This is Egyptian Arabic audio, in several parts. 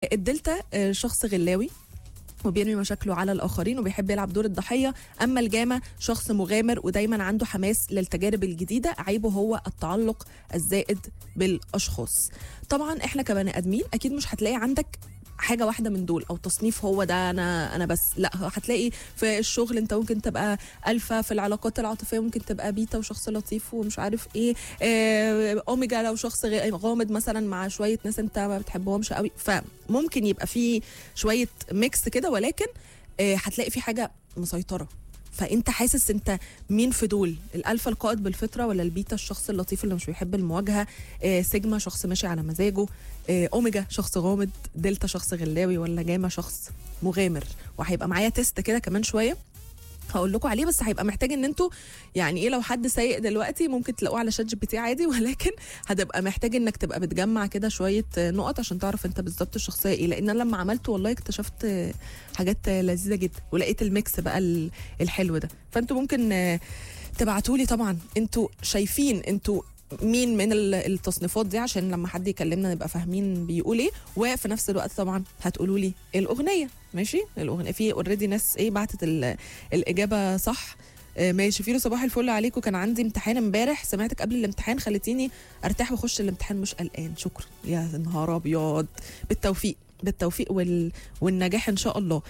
الدلتا آه، شخص غلاوي وبيرمي مشاكله على الاخرين وبيحب يلعب دور الضحيه اما الجامع شخص مغامر ودايما عنده حماس للتجارب الجديده عيبه هو التعلق الزائد بالاشخاص طبعا احنا كبني ادمين اكيد مش هتلاقي عندك حاجه واحده من دول او تصنيف هو ده انا انا بس لا هتلاقي في الشغل انت ممكن تبقى الفا في العلاقات العاطفيه ممكن تبقى بيتا وشخص لطيف ومش عارف ايه آه، اوميجا لو شخص غ- غامض مثلا مع شويه ناس انت ما بتحبهمش قوي فممكن يبقى في شويه ميكس كده ولكن آه، هتلاقي في حاجه مسيطره فانت حاسس انت مين في دول الالفا القائد بالفطره ولا البيتا الشخص اللطيف اللي مش بيحب المواجهه آه سيجما شخص ماشي على مزاجه آه اوميجا شخص غامض دلتا شخص غلاوي ولا جاما شخص مغامر وهيبقى معايا تيست كده كمان شويه هقول لكم عليه بس هيبقى محتاج ان انتوا يعني ايه لو حد سايق دلوقتي ممكن تلاقوه على شات جي بي تي عادي ولكن هتبقى محتاج انك تبقى بتجمع كده شويه آه، نقط عشان تعرف انت بالظبط الشخصيه ايه لان انا لما عملته والله اكتشفت آه، حاجات آه، لذيذه جدا ولقيت الميكس بقى ال- الحلو ده فانتوا ممكن آه، تبعتوا لي طبعا انتوا شايفين انتوا مين من ال- التصنيفات دي عشان لما حد يكلمنا نبقى فاهمين بيقول ايه وفي نفس الوقت طبعا هتقولوا لي الاغنيه ماشي الاغنيه في اوريدي ناس ايه بعتت ال- الاجابه صح آه، ماشي فيلو صباح الفل عليكم كان عندي امتحان امبارح سمعتك قبل الامتحان خليتيني ارتاح واخش الامتحان مش قلقان شكرا يا نهار ابيض بالتوفيق بالتوفيق وال... والنجاح ان شاء الله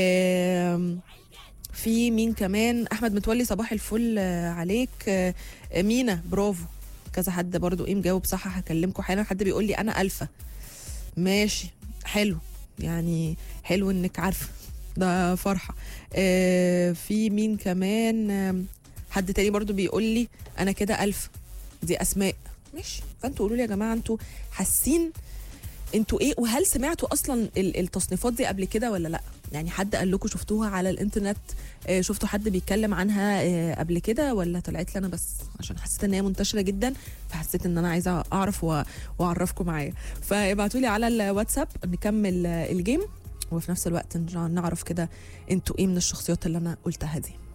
آم، في مين كمان احمد متولي صباح الفل آه، عليك آه، آه، مينا برافو كذا حد برضو ايه مجاوب صح هكلمكم حالا حد بيقول لي انا الفا ماشي حلو يعني حلو انك عارفه ده فرحه آه في مين كمان آم، حد تاني برضو بيقول لي انا كده الفا دي اسماء ماشي فانتوا قولوا لي يا جماعه انتوا حاسين انتوا ايه وهل سمعتوا اصلا ال- التصنيفات دي قبل كده ولا لا يعني حد قال لكم شفتوها على الانترنت آه، شفتوا حد بيتكلم عنها آه، قبل كده ولا طلعت لي انا بس عشان حسيت ان هي منتشره جدا فحسيت ان انا عايزه اعرف و- واعرفكم معايا فابعتوا لي على الواتساب نكمل آه، الجيم وفي نفس الوقت نرجع نعرف كده انتوا ايه من الشخصيات اللي انا قلتها دي